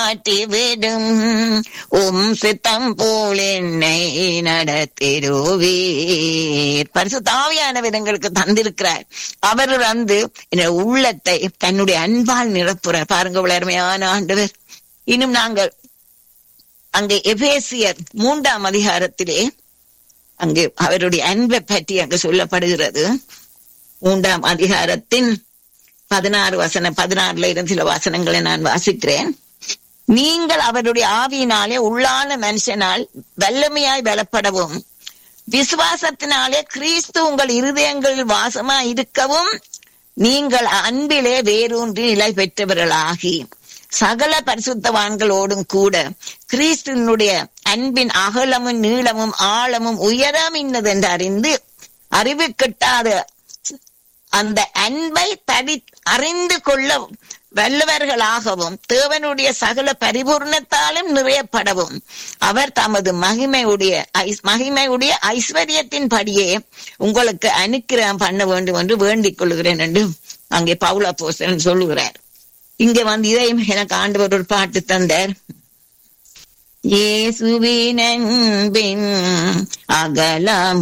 மாற்றி விடும் உம் சித்தம் போல் என்னை நடத்திடுவீர் பரிசுத்தாவியானவர் எங்களுக்கு தந்திருக்கிறார் அவர் வந்து இந்த உள்ளத்தை தன்னுடைய அன்பால் நிரப்புறார் பாருங்க வளர்மையான ஆண்டவர் இன்னும் நாங்கள் அங்கே எபேசியர் மூன்றாம் அதிகாரத்திலே அங்கே அவருடைய அன்பை பற்றி அங்கு சொல்லப்படுகிறது மூன்றாம் அதிகாரத்தின் பதினாறு வசனம் பதினாறுல இருந்து சில வசனங்களை நான் வாசிக்கிறேன் நீங்கள் அவருடைய ஆவியினாலே உள்ளான மனுஷனால் வல்லமையாய் பலப்படவும் விசுவாசத்தினாலே கிறிஸ்து உங்கள் இருதயங்களில் வாசமா இருக்கவும் நீங்கள் அன்பிலே வேரூன்றி நிலை பெற்றவர்களாகி சகல பரிசுத்தவான்களோடும் கூட கிறிஸ்துவனுடைய அன்பின் அகலமும் நீளமும் ஆழமும் உயரம் இன்னதென்று அறிந்து அறிவு கிட்டாத அந்த அன்பை தடி அறிந்து கொள்ள வல்லவர்களாகவும் தேவனுடைய சகல பரிபூர்ணத்தாலும் நிறையப்படவும் அவர் தமது மகிமையுடைய ஐஸ்- மகிமையுடைய ஐஸ்வர்யத்தின் படியே உங்களுக்கு அனுக்கிரகம் பண்ண வேண்டும் என்று வேண்டிக் கொள்கிறேன் என்று அங்கே பவுல போஸ்டன் சொல்லுகிறார் இங்க வந்து இதையும் எனக்கு ஆண்டவர் ஒரு பாட்டு தந்தார் இயேசுவின் அன்பின் அகலம்